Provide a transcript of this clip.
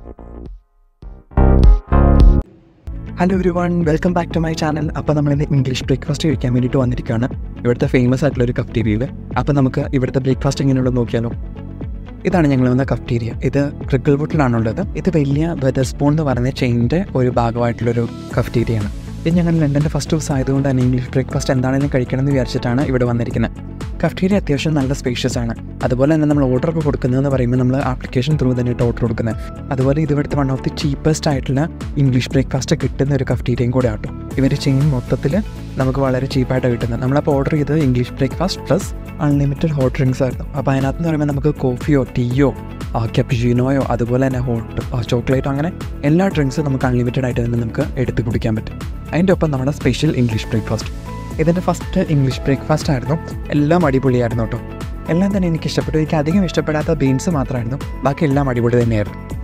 hello every one welcome back to my channel അപ്പോൾ നമ്മളിന്ന് English breakfast കഴിക്കാൻ വേണ്ടിയിട്ട് വന്നിരിക്കുകയാണ് ഇവിടുത്തെ ഫേമസ് ആയിട്ടുള്ള ഒരു കഫ്റ്റീരിയയിൽ അപ്പോൾ നമുക്ക് ഇവിടുത്തെ ബ്രേക്ക്ഫാസ്റ്റ് എങ്ങനെയുള്ളത് നോക്കിയാലോ ഇതാണ് ഞങ്ങൾ വന്ന കഫ്റ്റീരിയ ഇത് ക്രിക്കിൾവുട്ടിലാണുള്ളത് ഇത് വലിയ വെതർസ്പൂൺ എന്ന് പറയുന്ന ചെയിൻ്റെ ഒരു ഭാഗമായിട്ടുള്ളൊരു കഫ്റ്റീരിയയാണ് ഇത് ഞങ്ങൾ ലണ്ടൻ്റെ ഫസ്റ്റ് ദിവസം ആയതുകൊണ്ട് തന്നെ ഇംഗ്ലീഷ് ബ്രേക്ക്ഫാസ്റ്റ് എന്താണെങ്കിലും കഴിക്കണമെന്ന് വിചാരിച്ചിട്ടാണ് ഇവിടെ വന്നിരിക്കുന്നത് കഫ്റ്റീരിയ അത്യാവശ്യം നല്ല സ്പേഷ്യസ് ആണ് അതുപോലെ തന്നെ നമ്മൾ ഓർഡർ ഒക്കെ കൊടുക്കുന്നതെന്ന് പറയുമ്പോൾ നമ്മൾ ആപ്ലിക്കേഷൻ ത്രൂ തന്നെയായിട്ട് ഓർഡർ കൊടുക്കുന്നത് അതുപോലെ ഇത് ഇവിടുത്തെ വൺ ഓഫ് ദി ചീപ്പസ്റ്റ് ആയിട്ടുള്ള ഇംഗ്ലീഷ് ബ്രേക്ക്ഫാസ്റ്റ് കിട്ടുന്ന ഒരു കഫ്റ്റീരിയയും കൂടെ ആട്ടോ ഇവർ ചെയിൻ മൊത്തത്തിൽ നമുക്ക് വളരെ ചീപ്പായിട്ട് കിട്ടുന്നത് നമ്മളപ്പോൾ ഓർഡർ ചെയ്തത് English breakfast plus unlimited hot drinks ആയിരുന്നു അപ്പോൾ അതിനകത്ത് എന്ന് പറയുമ്പോൾ നമുക്ക് കോഫിയോ ടീയോ കപ്പിജിനോയോ അതുപോലെ തന്നെ ഹോട്ട് ചോക്ലേറ്റോ അങ്ങനെ എല്ലാ ഡ്രിങ്ക്സും നമുക്ക് അൺലിമിറ്റഡ് ആയിട്ട് തന്നെ നമുക്ക് എടുത്ത് കുടിക്കാൻ പറ്റും അതിൻ്റെ ഒപ്പം നമ്മുടെ സ്പെഷ്യൽ ഇംഗ്ലീഷ് ബ്രേക്ക്ഫാസ്റ്റ് ഇതിൻ്റെ ഫസ്റ്റ് ഇംഗ്ലീഷ് ബ്രേക്ക്ഫാസ്റ്റ് ആയിരുന്നു എല്ലാം അടിപൊളിയായിരുന്നു കേട്ടോ എല്ലാം തന്നെ എനിക്ക് ഇഷ്ടപ്പെട്ടു എനിക്ക് അധികം ഇഷ്ടപ്പെടാത്ത ബീൻസ് മാത്രമായിരുന്നു ബാക്കി എല്ലാം അടിപൊളി തന്നെയായിരുന്നു